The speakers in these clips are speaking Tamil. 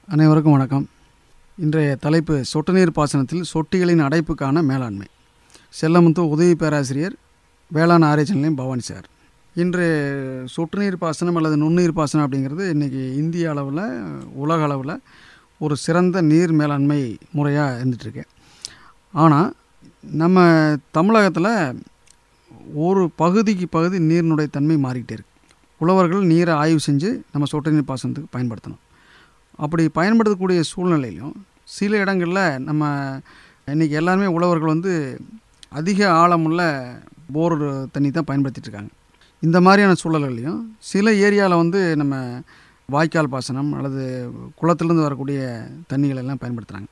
அனைவருக்கும் வணக்கம் இன்றைய தலைப்பு சொட்டு நீர் பாசனத்தில் சொட்டிகளின் அடைப்புக்கான மேலாண்மை செல்லமுத்து உதவி பேராசிரியர் வேளாண் ஆராய்ச்சி நிலையம் பவானி சார் இன்று சொட்டு நீர் பாசனம் அல்லது நுண்ணுயிர் பாசனம் அப்படிங்கிறது இன்றைக்கி இந்திய அளவில் உலக அளவில் ஒரு சிறந்த நீர் மேலாண்மை முறையாக இருந்துகிட்ருக்கு ஆனால் நம்ம தமிழகத்தில் ஒரு பகுதிக்கு பகுதி நீரினுடைய தன்மை மாறிக்கிட்டே இருக்கு உழவர்கள் நீரை ஆய்வு செஞ்சு நம்ம சொட்டு நீர் பாசனத்துக்கு பயன்படுத்தணும் அப்படி பயன்படுத்தக்கூடிய சூழ்நிலையிலும் சில இடங்களில் நம்ம இன்றைக்கி எல்லாருமே உழவர்கள் வந்து அதிக ஆழமுள்ள போர் தண்ணி தான் பயன்படுத்திட்டு இருக்காங்க இந்த மாதிரியான சூழல்களையும் சில ஏரியாவில் வந்து நம்ம வாய்க்கால் பாசனம் அல்லது குளத்திலிருந்து வரக்கூடிய தண்ணிகள் எல்லாம் பயன்படுத்துகிறாங்க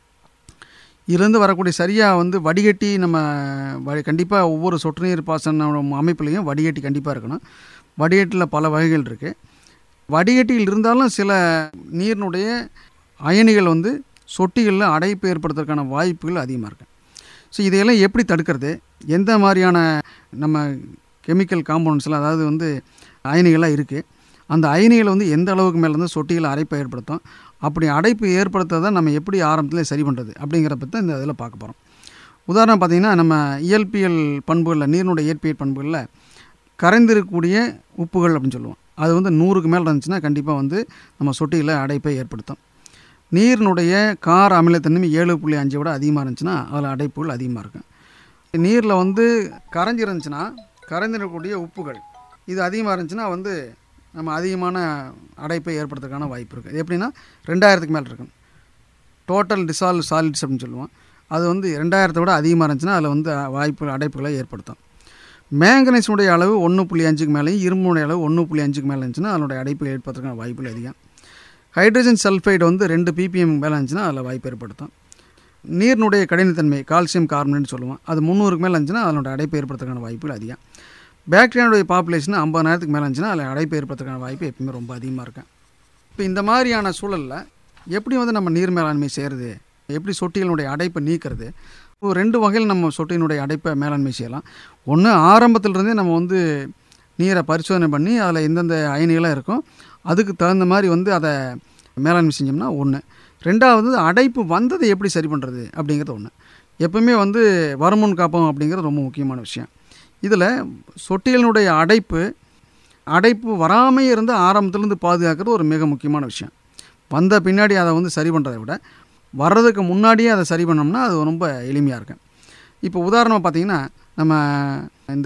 இதுலேருந்து வரக்கூடிய சரியாக வந்து வடிகட்டி நம்ம வ கண்டிப்பாக ஒவ்வொரு சொட்டு நீர் பாசன அமைப்புலேயும் வடிகட்டி கண்டிப்பாக இருக்கணும் வடிகட்டியில் பல வகைகள் இருக்குது வடிகட்டியில் இருந்தாலும் சில நீரினுடைய அயனிகள் வந்து சொட்டிகளில் அடைப்பு ஏற்படுத்துறதுக்கான வாய்ப்புகள் அதிகமாக இருக்கு ஸோ இதையெல்லாம் எப்படி தடுக்கிறது எந்த மாதிரியான நம்ம கெமிக்கல் காம்பவுண்ட்ஸ்லாம் அதாவது வந்து அயனிகளாக இருக்குது அந்த அயனிகள் வந்து எந்த அளவுக்கு மேலே வந்து சொட்டிகளை அடைப்பை ஏற்படுத்தும் அப்படி அடைப்பு ஏற்படுத்துறதை நம்ம எப்படி ஆரம்பத்தில் சரி பண்ணுறது அப்படிங்கிற பற்றி இந்த இதில் பார்க்க போகிறோம் உதாரணம் பார்த்திங்கன்னா நம்ம இயல்பியல் பண்புகளில் நீரினுடைய இயற்பியல் பண்புகளில் கரைந்திருக்கக்கூடிய உப்புகள் அப்படின்னு சொல்லுவோம் அது வந்து நூறுக்கு மேலே இருந்துச்சுன்னா கண்டிப்பாக வந்து நம்ம சொட்டியில் அடைப்பை ஏற்படுத்தும் நீரினுடைய கார அமிலத்தன்மை ஏழு புள்ளி அஞ்சை விட அதிகமாக இருந்துச்சுன்னா அதில் அடைப்புகள் அதிகமாக இருக்கும் நீரில் வந்து கரைஞ்சி இருந்துச்சுன்னா கரைந்திருக்கக்கூடிய உப்புகள் இது அதிகமாக இருந்துச்சுன்னா வந்து நம்ம அதிகமான அடைப்பை ஏற்படுத்துறதுக்கான வாய்ப்பு இருக்குது எப்படின்னா ரெண்டாயிரத்துக்கு மேலே இருக்கும் டோட்டல் டிசால்வ் சாலிட்ஸ் அப்படின்னு சொல்லுவோம் அது வந்து ரெண்டாயிரத்தை விட அதிகமாக இருந்துச்சுன்னா அதில் வந்து வாய்ப்பு அடைப்புகளை ஏற்படுத்தும் மேங்கனீஸுடைய அளவு ஒன்று புள்ளி அஞ்சுக்கு மேலேயும் இரும்புடைய அளவு ஒன்று புள்ளி அஞ்சுக்கு மேலே இருந்துச்சுன்னா அதனுடைய அடைப்பு ஏற்படுறதுக்கான வாய்ப்புகள் அதிகம் ஹைட்ரஜன் சல்ஃபைடு வந்து ரெண்டு பிபிஎம் மேலே இருந்துச்சுன்னா அதில் வாய்ப்பு ஏற்படுத்தும் நீரினுடைய கடினத்தன்மை கால்சியம் கார்பனேட்னு சொல்லுவோம் அது முந்நூறுக்கு மேலே இருந்துச்சுன்னா அதனுடைய அடைப்பு ஏற்படுறதுக்கான வாய்ப்புகள் அதிகம் பாக்டீரியாவுடைய பாப்புலேஷன் ஐம்பதாயிரத்துக்கு மேலே இருந்துச்சுன்னா அதில் அடைப்பு ஏற்படுறதுக்கான வாய்ப்பு எப்பவுமே ரொம்ப அதிகமாக இருக்கும் இப்போ இந்த மாதிரியான சூழலில் எப்படி வந்து நம்ம நீர் மேலாண்மை செய்கிறது எப்படி சொட்டிகளுடைய அடைப்பை நீக்கிறது இப்போ ரெண்டு வகையில் நம்ம சொட்டியினுடைய அடைப்பை மேலாண்மை செய்யலாம் ஒன்று ஆரம்பத்திலிருந்தே நம்ம வந்து நீரை பரிசோதனை பண்ணி அதில் எந்தெந்த அயனிகளாக இருக்கும் அதுக்கு தகுந்த மாதிரி வந்து அதை மேலாண்மை செஞ்சோம்னா ஒன்று ரெண்டாவது அடைப்பு வந்ததை எப்படி சரி பண்ணுறது அப்படிங்கிறது ஒன்று எப்பவுமே வந்து வருமுன் காப்போம் அப்படிங்கிறது ரொம்ப முக்கியமான விஷயம் இதில் சொட்டிகளினுடைய அடைப்பு அடைப்பு வராமல் இருந்து ஆரம்பத்துலேருந்து பாதுகாக்கிறது ஒரு மிக முக்கியமான விஷயம் வந்த பின்னாடி அதை வந்து சரி பண்ணுறதை விட வர்றதுக்கு முன்னாடியே அதை சரி பண்ணோம்னா அது ரொம்ப எளிமையாக இருக்கும் இப்போ உதாரணமாக பார்த்திங்கன்னா நம்ம இந்த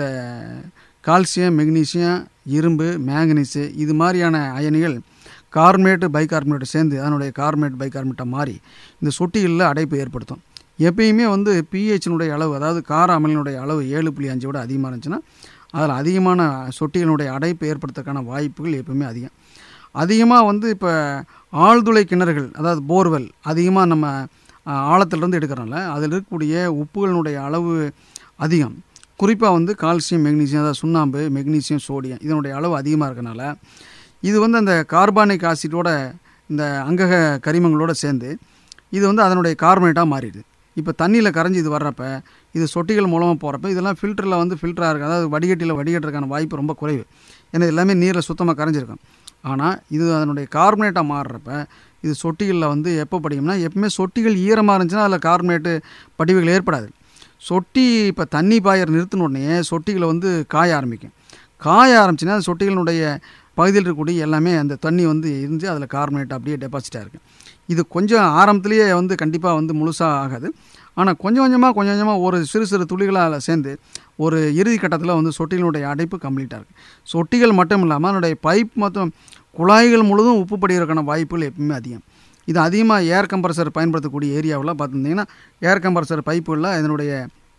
கால்சியம் மெக்னீசியம் இரும்பு மேங்கனீஸு இது மாதிரியான அயனிகள் கார்பனேட்டு பைகார்பனேட்டு சேர்ந்து அதனுடைய கார்பனேட் பைகார்பனேட்டாக மாறி இந்த சொட்டிகளில் அடைப்பு ஏற்படுத்தும் எப்பயுமே வந்து பிஹெச்சினுடைய அளவு அதாவது கார அமிலினுடைய அளவு ஏழு புள்ளி அஞ்சை விட அதிகமாக இருந்துச்சுன்னா அதில் அதிகமான சொட்டிகளினுடைய அடைப்பு ஏற்படுத்துறதுக்கான வாய்ப்புகள் எப்பவுமே அதிகம் அதிகமாக வந்து இப்போ ஆழ்துளை கிணறுகள் அதாவது போர்வெல் அதிகமாக நம்ம ஆழத்திலிருந்து எடுக்கிறனால அதில் இருக்கக்கூடிய உப்புகளினுடைய அளவு அதிகம் குறிப்பாக வந்து கால்சியம் மெக்னீசியம் அதாவது சுண்ணாம்பு மெக்னீசியம் சோடியம் இதனுடைய அளவு அதிகமாக இருக்கனால இது வந்து அந்த கார்பானிக் ஆசிட்டோட இந்த அங்கக கரிமங்களோடு சேர்ந்து இது வந்து அதனுடைய கார்பனேட்டாக மாறிடுது இப்போ தண்ணியில் கரைஞ்சி இது வர்றப்ப இது சொட்டிகள் மூலமாக போகிறப்ப இதெல்லாம் ஃபில்டரில் வந்து ஃபில்டராக இருக்குது அதாவது வடிகட்டியில் வடிகட்டுறதுக்கான வாய்ப்பு ரொம்ப குறைவு ஏன்னா எல்லாமே நீரில் சுத்தமாக கரைஞ்சிருக்கும் ஆனால் இது அதனுடைய கார்பனேட்டாக மாறுறப்ப இது சொட்டிகளில் வந்து எப்போ படிக்கும்னா எப்பவுமே சொட்டிகள் ஈரமாக இருந்துச்சுன்னா அதில் கார்பனேட்டு படிவுகள் ஏற்படாது சொட்டி இப்போ தண்ணி பாயர் நிறுத்தின உடனே சொட்டிகளை வந்து காய ஆரம்பிக்கும் காய ஆரம்பிச்சுன்னா அந்த சொட்டிகளினுடைய பகுதியில் இருக்கக்கூடிய எல்லாமே அந்த தண்ணி வந்து இருந்து அதில் கார்பனேட் அப்படியே டெபாசிட்டாக இருக்குது இது கொஞ்சம் ஆரம்பத்துலேயே வந்து கண்டிப்பாக வந்து முழுசாக ஆகாது ஆனால் கொஞ்சம் கொஞ்சமாக கொஞ்சம் கொஞ்சமாக ஒரு சிறு சிறு துளிகளால் சேர்ந்து ஒரு இறுதி கட்டத்தில் வந்து சொட்டிகளுடைய அடைப்பு கம்ப்ளீட்டாக இருக்குது சொட்டிகள் மட்டும் இல்லாமல் அதனுடைய பைப் மற்றும் குழாய்கள் முழுதும் உப்பு படிக்கிறதுக்கான வாய்ப்புகள் எப்பவுமே அதிகம் இது அதிகமாக ஏர் கம்ப்ரஸர் பயன்படுத்தக்கூடிய ஏரியாவில் பார்த்துருந்தீங்கன்னா ஏர் கம்ப்ரஸர் பைப்புகளில் இதனுடைய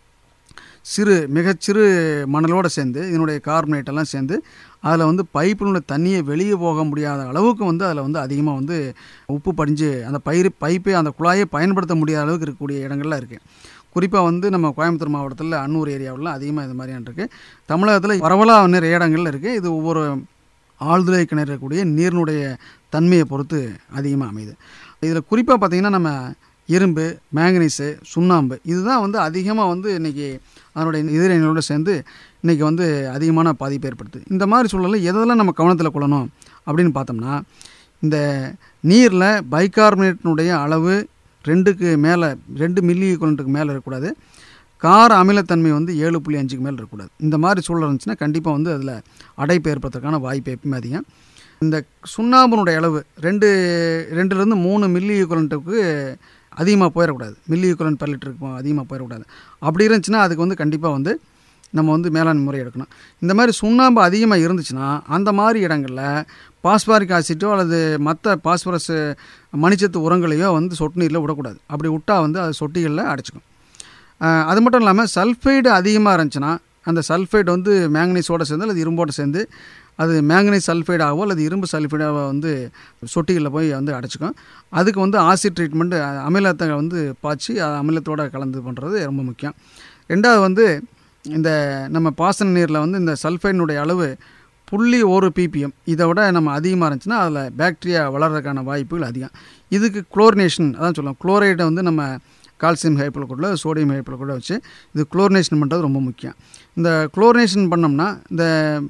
சிறு மிகச்சிறு மணலோடு சேர்ந்து இதனுடைய கார்பனேட் எல்லாம் சேர்ந்து அதில் வந்து பைப்பினுடைய தண்ணியை வெளியே போக முடியாத அளவுக்கு வந்து அதில் வந்து அதிகமாக வந்து உப்பு படிஞ்சு அந்த பயிர் பைப்பை அந்த குழாயை பயன்படுத்த முடியாத அளவுக்கு இருக்கக்கூடிய இடங்கள்லாம் இருக்குது குறிப்பாக வந்து நம்ம கோயம்புத்தூர் மாவட்டத்தில் அன்னூர் ஏரியாவில் அதிகமாக இது மாதிரியான இருக்குது தமிழகத்தில் பரவலாக நிறைய இடங்கள்ல இருக்குது இது ஒவ்வொரு ஆழ்துளை கிணறு இருக்கக்கூடிய நீரினுடைய தன்மையை பொறுத்து அதிகமாக அமையுது இதில் குறிப்பாக பார்த்திங்கன்னா நம்ம இரும்பு மேங்கனீஸு சுண்ணாம்பு இதுதான் வந்து அதிகமாக வந்து இன்றைக்கி அதனுடைய எதிரணிகளோடு சேர்ந்து இன்றைக்கி வந்து அதிகமான பாதிப்பு ஏற்படுத்துது இந்த மாதிரி சூழலில் எதெல்லாம் நம்ம கவனத்தில் கொள்ளணும் அப்படின்னு பார்த்தோம்னா இந்த நீரில் பைகார்பனேட்டினுடைய அளவு ரெண்டுக்கு மேலே ரெண்டு மில்லி ஈக்குவலண்ட்டுக்கு மேலே இருக்கக்கூடாது கார அமிலத்தன்மை வந்து ஏழு புள்ளி அஞ்சுக்கு மேலே இருக்கக்கூடாது இந்த மாதிரி சூழல் இருந்துச்சுன்னா கண்டிப்பாக வந்து அதில் அடைப்பு ஏற்படுறதுக்கான வாய்ப்பு எப்பவுமே அதிகம் இந்த சுண்ணாம்பினுடைய அளவு ரெண்டு ரெண்டுலேருந்து மூணு மில்லி ஈக்குவலண்ட்டுக்கு அதிகமாக போயிடக்கூடாது மில்லி ஈக்குவலண்ட் per லிட்டருக்கு அதிகமாக போயிடக்கூடாது அப்படி இருந்துச்சுன்னா அதுக்கு வந்து கண்டிப்பாக வந்து நம்ம வந்து மேலாண்மை முறை எடுக்கணும் இந்த மாதிரி சுண்ணாம்பு அதிகமாக இருந்துச்சுன்னா அந்த மாதிரி இடங்களில் பாஸ்பாரிக் ஆசிட்டோ அல்லது மற்ற பாஸ்பரஸ் மணிச்சத்து உரங்களையோ வந்து சொட்டு நீரில் விடக்கூடாது அப்படி விட்டால் வந்து அது சொட்டிகளில் அடைச்சிக்கும் அஹ் அது மட்டும் இல்லாமல் சல்ஃபைடு அதிகமாக இருந்துச்சுன்னா அந்த சல்ஃபைடு வந்து மேங்கனீஸோட சேர்ந்து அல்லது இரும்போட சேர்ந்து அது மேங்கனீஸ் சல்ஃபைடாகவோ அல்லது இரும்பு சல்ஃபைடாகவோ வந்து சொட்டிகளில் போய் வந்து அடைச்சிக்கும் அதுக்கு வந்து ஆசிட் ட்ரீட்மெண்ட்டு அமிலத்தை வந்து பாய்ச்சி அது அமிலத்தோட கலந்து பண்ணுறது ரொம்ப முக்கியம் ரெண்டாவது வந்து இந்த நம்ம பாசன நீரில் வந்து இந்த சல்ஃபைடினுடைய அளவு புள்ளி ஒரு பிபிஎம் இதை விட நம்ம அதிகமாக இருந்துச்சுன்னா அதில் பாக்டீரியா வளர்கிறதுக்கான வாய்ப்புகள் அதிகம் இதுக்கு குளோரினேஷன் அதான் சொல்லுவோம் குளோரைடை வந்து நம்ம கால்சியம் ஹைப்போக்ளோரைடு சோடியம் ஹைப்போக்ளோரைடு வச்சு இது குளோரினேஷன் பண்ணுறது ரொம்ப முக்கியம் இந்த குளோரினேஷன் பண்ணோம்னா இந்த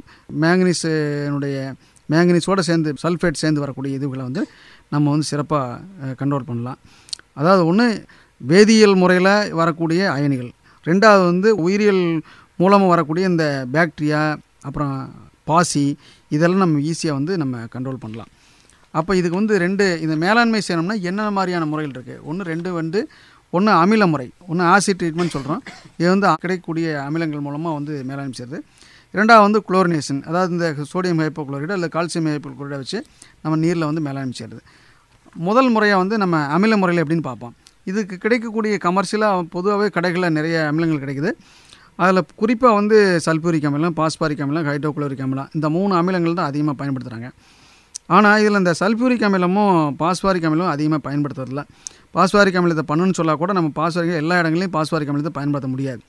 மேங்கனீஸினுடைய மேங்கனீஸோடு சேர்ந்து சல்ஃபேட் சேர்ந்து வரக்கூடிய இதுகளை வந்து நம்ம வந்து சிறப்பாக கண்ட்ரோல் பண்ணலாம் அதாவது ஒன்று வேதியியல் முறையில் வரக்கூடிய அயனிகள் ரெண்டாவது வந்து உயிரியல் மூலமாக வரக்கூடிய இந்த பாக்டீரியா அப்புறம் பாசி இதெல்லாம் நம்ம ஈஸியாக வந்து நம்ம கண்ட்ரோல் பண்ணலாம் அப்போ இதுக்கு வந்து ரெண்டு இந்த மேலாண்மை செய்யணும்னா என்னென்ன மாதிரியான முறைகள் இருக்குது ஒன்று ரெண்டு வந்து ஒன்று அமில முறை ஒன்று ஆசிட் ட்ரீட்மெண்ட் சொல்கிறோம் இது வந்து கிடைக்கக்கூடிய அமிலங்கள் மூலமாக வந்து மேலாண்மை செய்கிறது இரண்டாவது வந்து குளோரினேஷன் அதாவது இந்த சோடியம் ஹைப்போக்ளோரைடு அல்லது கால்சியம் ஹைப்போக்ளோரைடை வச்சு நம்ம நீரில் வந்து மேலாண்மை செய்கிறது முதல் முறையாக வந்து நம்ம அமில முறையில் எப்படின்னு பார்ப்போம் இதுக்கு கிடைக்கக்கூடிய கமர்ஷியலாக பொதுவாகவே கடைகளில் நிறைய அமிலங்கள் கிடைக்குது அதில் குறிப்பாக வந்து சல்பூரிக் அமிலம் பாஸ்பாரிக் அமிலம் ஹைட்ரோகுளோரிக் அமிலம் இந்த மூணு அமிலங்கள் தான் அதிகமாக பயன்படுத்துகிறாங்க ஆனால் இதில் இந்த சல்ஃபியூரிக் அமிலமும் பாஸ்பாரிக் அமிலமும் அதிகமாக பயன்படுத்துறதில்ல பாஸ்பாரிக் அமிலத்தை பண்ணுன்னு சொன்னால் கூட நம்ம பாஸ்பாரிக் எல்லா இடங்களையும் பாஸ்பாரிக் அமிலத்தை பயன்படுத்த முடியாது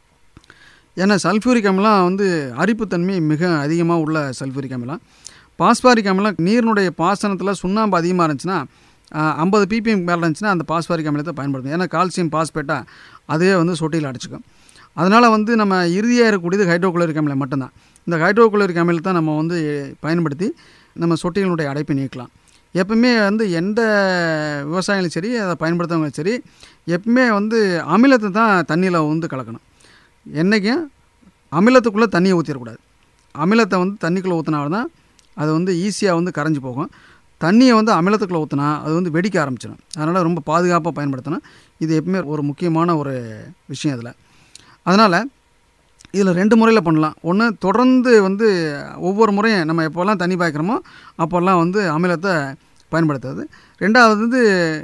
ஏன்னா சல்ஃபியூரிக் அமிலம் வந்து அரிப்புத்தன்மை மிக அதிகமாக உள்ள சல்ஃபியூரிக் அமிலம் பாஸ்பாரிக் அமிலம் நீரினுடைய பாசனத்தில் சுண்ணாம்பு அதிகமாக இருந்துச்சுன்னா ஐம்பது பிபிஎம் மேலே இருந்துச்சுன்னா அந்த பாஸ்பாரிக் அமிலத்தை பயன்படுத்தும் ஏன்னா கால்சியம் பாஸ்பேட்டாக அதுவே வந்து சொட்டியில் அடிச்சுக்கும் அதனால் வந்து நம்ம இறுதியாக இருக்கக்கூடியது ஹைட்ரோகுளோரிக் அமிலம் மட்டும்தான் இந்த ஹைட்ரோகுளோரிக் அமிலத்தை நம்ம வந்து பயன்படுத்தி நம்ம சொட்டிகளுடைய அடைப்பை நீக்கலாம் எப்பவுமே வந்து எந்த விவசாயிகளும் சரி அதை பயன்படுத்தவங்களும் சரி எப்பவுமே வந்து அமிலத்தை தான் தண்ணியில் வந்து கலக்கணும் என்றைக்கும் அமிலத்துக்குள்ளே தண்ணியை ஊற்றிடக்கூடாது அமிலத்தை வந்து தண்ணிக்குள்ளே ஊற்றினால்தான் அது வந்து ஈஸியாக வந்து கரைஞ்சி போகும் தண்ணியை வந்து அமிலத்துக்குள்ளே ஊற்றினா அது வந்து வெடிக்க ஆரம்பிச்சிடும் அதனால் ரொம்ப பாதுகாப்பாக பயன்படுத்தணும் இது எப்பவுமே ஒரு முக்கியமான ஒரு விஷயம் இதில் அதனால் இதில் ரெண்டு முறையில் பண்ணலாம் ஒன்று தொடர்ந்து வந்து ஒவ்வொரு முறையும் நம்ம எப்போல்லாம் தண்ணி பாய்க்கிறோமோ அப்போல்லாம் வந்து அமிலத்தை பயன்படுத்துறது ரெண்டாவது வந்து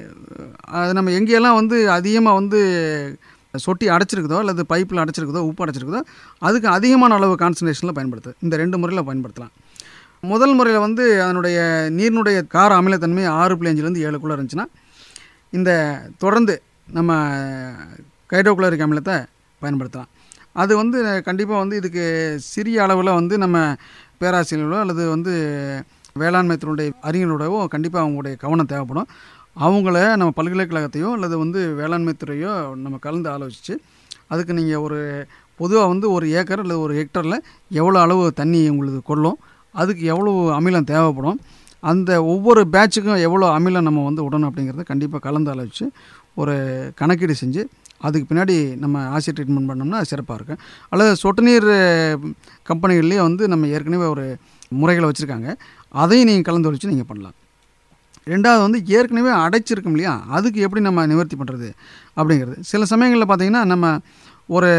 அது நம்ம எங்கேயெல்லாம் வந்து அதிகமாக வந்து சொட்டி அடைச்சிருக்குதோ அல்லது பைப்பில் அடைச்சிருக்குதோ உப்பு அடைச்சிருக்குதோ அதுக்கு அதிகமான அளவு கான்சன்ட்ரேஷனில் பயன்படுத்து இந்த ரெண்டு முறையில் பயன்படுத்தலாம் முதல் முறையில் வந்து அதனுடைய நீரினுடைய கார அமிலத்தன்மை ஆறு புள்ளி அஞ்சுலேருந்து ஏழுக்குள்ளே இருந்துச்சுன்னா இந்த தொடர்ந்து நம்ம கைடோகுளரிக் அமிலத்தை பயன்படுத்தலாம் அது வந்து கண்டிப்பாக வந்து இதுக்கு சிறிய அளவில் வந்து நம்ம பேராசிரியர்களோ அல்லது வந்து வேளாண்மை துறையுடைய அறிஞர்களோடவோ கண்டிப்பாக அவங்களுடைய கவனம் தேவைப்படும் அவங்கள நம்ம பல்கலைக்கழகத்தையோ அல்லது வந்து வேளாண்மை துறையோ நம்ம கலந்து ஆலோசித்து அதுக்கு நீங்கள் ஒரு பொதுவாக வந்து ஒரு ஏக்கர் அல்லது ஒரு ஹெக்டரில் எவ்வளோ அளவு தண்ணி உங்களுக்கு கொள்ளும் அதுக்கு எவ்வளோ அமிலம் தேவைப்படும் அந்த ஒவ்வொரு பேட்சுக்கும் எவ்வளோ அமிலம் நம்ம வந்து விடணும் அப்படிங்கிறத கண்டிப்பாக கலந்து ஆலோசித்து ஒரு கணக்கீடு செஞ்சு அதுக்கு பின்னாடி நம்ம ஆசிட் ட்ரீட்மெண்ட் பண்ணோம்னா அது சிறப்பாக இருக்கும் அல்லது சொட்டு நீர் கம்பெனிகள்லேயே வந்து நம்ம ஏற்கனவே ஒரு முறைகளை வச்சுருக்காங்க அதையும் நீங்கள் கலந்து ஒழிச்சு நீங்கள் பண்ணலாம் ரெண்டாவது வந்து ஏற்கனவே அடைச்சிருக்கும் இல்லையா அதுக்கு எப்படி நம்ம நிவர்த்தி பண்ணுறது அப்படிங்கிறது சில சமயங்களில் பார்த்திங்கன்னா நம்ம ஒரு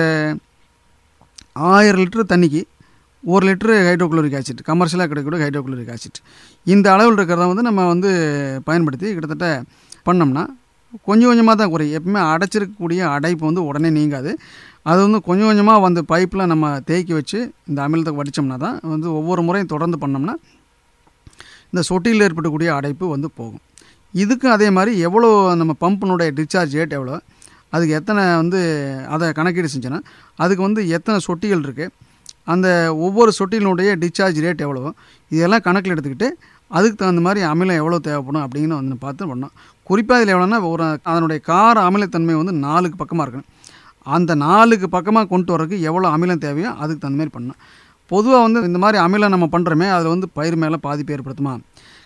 ஆயிரம் லிட்டர் தண்ணிக்கு ஒரு லிட்டரு ஹைட்ரோகுளோரிக் ஆசிட் கமர்ஷியலாக கிடைக்கக்கூடிய ஹைட்ரோகுளோரிக் ஆசிட் இந்த அளவில் இருக்கிறத வந்து நம்ம வந்து பயன்படுத்தி கிட்டத்தட்ட பண்ணோம்னா கொஞ்சம் கொஞ்சமாக தான் குறையும் எப்பவுமே அடைச்சிருக்கக்கூடிய அடைப்பு வந்து உடனே நீங்காது அது வந்து கொஞ்சம் கொஞ்சமாக வந்து பைப்பில் நம்ம தேக்கி வச்சு இந்த அமிலத்தை வடித்தோம்னா தான் வந்து ஒவ்வொரு முறையும் தொடர்ந்து பண்ணோம்னா இந்த சொட்டியில் ஏற்படக்கூடிய அடைப்பு வந்து போகும் இதுக்கும் அதே மாதிரி எவ்வளோ நம்ம பம்பினுடைய டிஸ்சார்ஜ் ரேட் எவ்வளோ அதுக்கு எத்தனை வந்து அதை கணக்கீடு செஞ்சோன்னா அதுக்கு வந்து எத்தனை சொட்டிகள் இருக்குது அந்த ஒவ்வொரு சொட்டியினுடைய டிஸ்சார்ஜ் ரேட் எவ்வளோ இதெல்லாம் கணக்கில் எடுத்துக்கிட்டு அதுக்கு தகுந்த மாதிரி அமிலம் எவ்வளோ தேவைப்படும் அப்படின்னு வந்து பார்த்து பண்ணோம் குறிப்பாக இதில் எவ்வளோன்னா ஒரு அதனுடைய கார அமிலத்தன்மை வந்து நாலுக்கு பக்கமாக இருக்கணும் அந்த நாலுக்கு பக்கமாக கொண்டு வரதுக்கு எவ்வளோ அமிலம் தேவையோ அதுக்கு தகுந்த மாதிரி பண்ணணும் பொதுவாக வந்து இந்த மாதிரி அமிலம் நம்ம பண்ணுறோமே அதில் வந்து பயிர் மேலே பாதிப்பு ஏற்படுத்துமா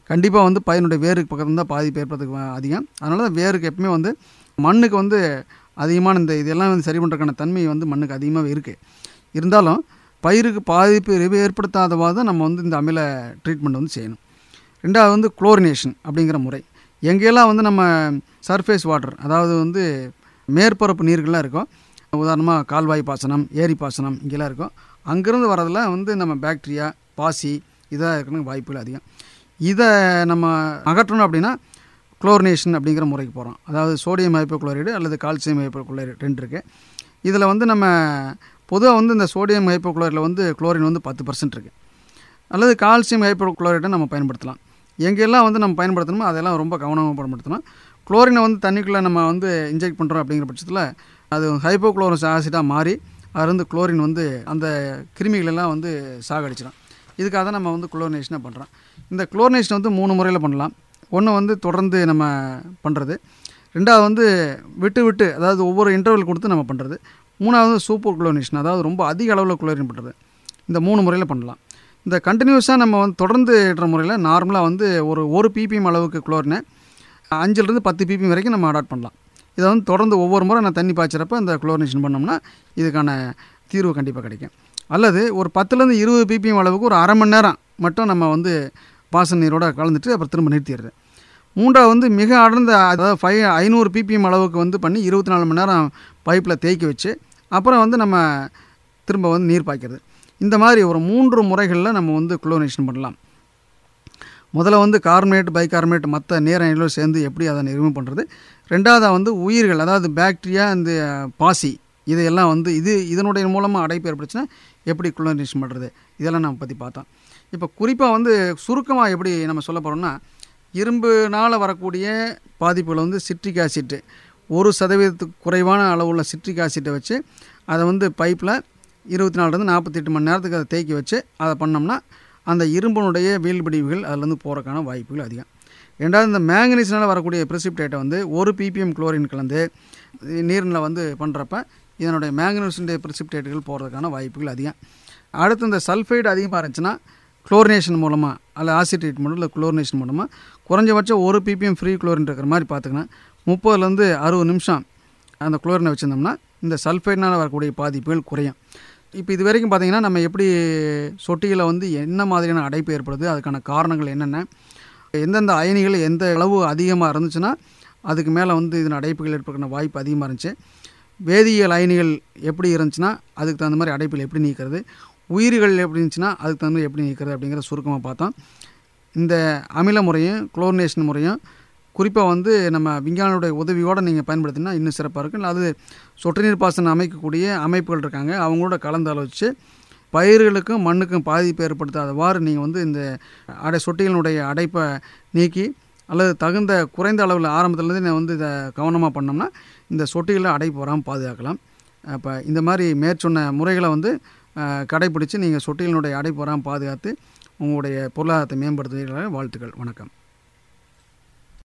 கண்டிப்பாக வந்து பயிரினுடைய வேருக்கு பக்கத்தில் தான் பாதிப்பு ஏற்படுறதுக்கு வ- அதிகம் அதனால தான் வேருக்கு எப்பவுமே வந்து மண்ணுக்கு வந்து அதிகமான இந்த இதெல்லாம் வந்து சரி பண்ணுறதுக்கான தன்மை வந்து மண்ணுக்கு அதிகமாக இருக்குது இருந்தாலும் பயிருக்கு பாதிப்பு ஏ- ஏற்படுத்தாதவாறு தான் நம்ம வந்து இந்த அமில ட்ரீட்மெண்ட் வந்து செய்யணும் ரெண்டாவது வந்து குளோரினேஷன் அப்படிங்கிற முறை எங்கெல்லாம் வந்து நம்ம சர்ஃபேஸ் வாட்டர் அதாவது வந்து மேற்பரப்பு நீர்கள்லாம் இருக்கும் உதாரணமாக கால்வாய் பாசனம் ஏரி பாசனம் இங்கெல்லாம் இருக்கும் அங்கேருந்து வரதில் வந்து நம்ம பாக்டீரியா பாசி இதாக இருக்கணும் வாய்ப்புகள் அதிகம் இதை நம்ம அகற்றணும் அப்படின்னா குளோரினேஷன் அப்படிங்கிற முறைக்கு போகிறோம் அதாவது சோடியம் ஹைப்போக்ளோரைடு அல்லது கால்சியம் ஹைப்போக்ளோரைடு ரெண்டு இருக்குது இதில் வந்து நம்ம பொதுவாக வந்து இந்த சோடியம் ஹைப்போக்ளோரைடில் வந்து குளோரின் வந்து பத்து பர்சன்ட் இருக்குது அல்லது கால்சியம் ஹைப்போக்ளோரைட்டை நம்ம பயன்படுத்தலாம் எங்கெல்லாம் வந்து நம்ம பயன்படுத்தணுமோ அதெல்லாம் ரொம்ப கவனமாக பயன்படுத்தணும் குளோரினை வந்து தண்ணிக்குள்ளே நம்ம வந்து இன்ஜெக்ட் பண்ணுறோம் அப்படிங்கிற பட்சத்தில் அது ஹைப்போக்ளோரஸ் ஆசிடாக மாறி அதுலேருந்து குளோரின் வந்து அந்த கிருமிகள் எல்லாம் வந்து சாகடிச்சிடும் இதுக்காக தான் நம்ம வந்து குளோரினேஷனை பண்ணுறோம் இந்த குளோரினேஷன் வந்து மூணு முறையில் பண்ணலாம் ஒன்று வந்து தொடர்ந்து நம்ம பண்ணுறது ரெண்டாவது வந்து விட்டு விட்டு அதாவது ஒவ்வொரு இன்டர்வல் கொடுத்து நம்ம பண்ணுறது மூணாவது சூப்பர் குளோரினேஷன் அதாவது ரொம்ப அதிக அளவில் குளோரின் பண்ணுறது இந்த மூணு முறையில் பண்ணலாம் இந்த கண்டினியூஸாக நம்ம வந்து தொடர்ந்து இடுற முறையில் நார்மலாக வந்து ஒரு ஒரு பிபிஎம் அளவுக்கு குளோரினை அஞ்சுலேருந்து பத்து பிபிஎம் வரைக்கும் நம்ம அடாப்ட் பண்ணலாம் இதை வந்து தொடர்ந்து ஒவ்வொரு முறை நான் தண்ணி பாய்ச்சறப்ப இந்த குளோரினேஷன் பண்ணோம்னா இதுக்கான தீர்வு கண்டிப்பாக கிடைக்கும் அல்லது ஒரு பத்துலேருந்து இருபது பிபிஎம் அளவுக்கு ஒரு அரை மணி நேரம் மட்டும் நம்ம வந்து பாசன நீரோட கலந்துட்டு அப்புறம் திரும்ப நிறுத்திடுறது மூன்றாவது வந்து மிக அடர்ந்த அதாவது ஃபைவ் ஐநூறு பிபிஎம் அளவுக்கு வந்து பண்ணி இருபத்தி நாலு மணி நேரம் பைப்பில் தேய்க்க வச்சு அப்புறம் வந்து நம்ம திரும்ப வந்து நீர் பாய்க்கிறது இந்த மாதிரி ஒரு மூன்று முறைகளில் நம்ம வந்து குளோரினேஷன் பண்ணலாம் முதல்ல வந்து கார்பனேட் பைகார்பனேட் மற்ற நீரணிகளும் சேர்ந்து எப்படி அதை ரிமூவ் பண்ணுறது ரெண்டாவதாக வந்து உயிர்கள் அதாவது பாக்டீரியா இந்த பாசி இதையெல்லாம் வந்து இது இதனுடைய மூலமாக அடைப்பு ஏற்பட்டுச்சுன்னா எப்படி குளோரினேஷன் பண்ணுறது இதெல்லாம் நம்ம பற்றி பார்த்தோம் இப்போ குறிப்பாக வந்து சுருக்கமாக எப்படி நம்ம சொல்ல போகிறோம்னா இரும்புனால் வரக்கூடிய பாதிப்புகளை வந்து சிட்ரிக் ஆசிட்டு ஒரு சதவீதத்துக்கு குறைவான அளவுள்ள சிட்ரிக் ஆசிட்டை வச்சு அதை வந்து பைப்பில் இருபத்தி நாலுலேருந்து நாற்பத்தெட்டு மணி நேரத்துக்கு அதை தேக்கி வச்சு அதை பண்ணோம்னா அந்த இரும்பினுடைய வீழ்பிடிவுகள் அதுலேருந்து போகிறக்கான வாய்ப்புகள் அதிகம் ரெண்டாவது இந்த மேங்கனீஸ்னால் வரக்கூடிய ப்ரெசிப்டேட்டை வந்து ஒரு பிபிஎம் குளோரின் கலந்து நீரில் வந்து பண்ணுறப்ப இதனுடைய மேங்கனீஸுடைய ப்ரெசிப்டேட்டுகள் போகிறதுக்கான வாய்ப்புகள் அதிகம் அடுத்து இந்த சல்ஃபைடு அதிகமாக இருந்துச்சுன்னா குளோரினேஷன் மூலமாக அல்ல ஆசிட் ட்ரீட்மெண்ட் இல்லை குளோரினேஷன் மூலமாக குறைஞ்சபட்சம் ஒரு பிபிஎம் ஃப்ரீ குளோரின் இருக்கிற மாதிரி பார்த்துக்கணும் முப்பதுலேருந்து அறுபது நிமிஷம் அந்த குளோரினை வச்சுருந்தோம்னா இந்த சல்ஃபைட்னால் வரக்கூடிய பாதிப்புகள் குறையும் இப்போ இது வரைக்கும் பார்த்தீங்கன்னா நம்ம எப்படி சொட்டியில் வந்து என்ன மாதிரியான அடைப்பு ஏற்படுது அதுக்கான காரணங்கள் என்னென்ன எந்தெந்த அயனிகள் எந்த அளவு அதிகமாக இருந்துச்சுன்னா அதுக்கு மேலே வந்து இதன் அடைப்புகள் ஏற்படுற வாய்ப்பு அதிகமாக இருந்துச்சு வேதியியல் அயனிகள் எப்படி இருந்துச்சுன்னா அதுக்கு தகுந்த மாதிரி அடைப்புகள் எப்படி நீக்கிறது உயிர்கள் எப்படி இருந்துச்சுன்னா அதுக்கு தகுந்த மாதிரி எப்படி நீக்கிறது அப்படிங்கிறத சுருக்கமாக பார்த்தோம் இந்த அமில முறையும் குளோரினேஷன் முறையும் குறிப்பாக வந்து நம்ம விஞ்ஞானியுடைய உதவியோடு நீங்கள் பயன்படுத்தினா இன்னும் சிறப்பாக இருக்கும் இல்லை அது சொட்டு நீர் பாசனம் அமைக்கக்கூடிய அமைப்புகள் இருக்காங்க அவங்களோட கலந்து ஆலோசித்து பயிர்களுக்கும் மண்ணுக்கும் பாதிப்பு ஏற்படுத்தாதவாறு நீங்கள் வந்து இந்த அடை சொட்டிகளினுடைய அடைப்பை நீக்கி அல்லது தகுந்த குறைந்த அளவில் ஆரம்பத்துலேருந்து நான் வந்து இதை கவனமாக பண்ணோம்னா இந்த சொட்டிகளை அடைப்பு வராமல் பாதுகாக்கலாம் அப்போ இந்த மாதிரி மேற்சொன்ன முறைகளை வந்து கடைப்பிடிச்சு நீங்கள் சொட்டிகளினுடைய அடைப்பு வராமல் பாதுகாத்து உங்களுடைய பொருளாதாரத்தை மேம்படுத்துவீர்களாக வாழ்த்துக்கள் வணக்கம்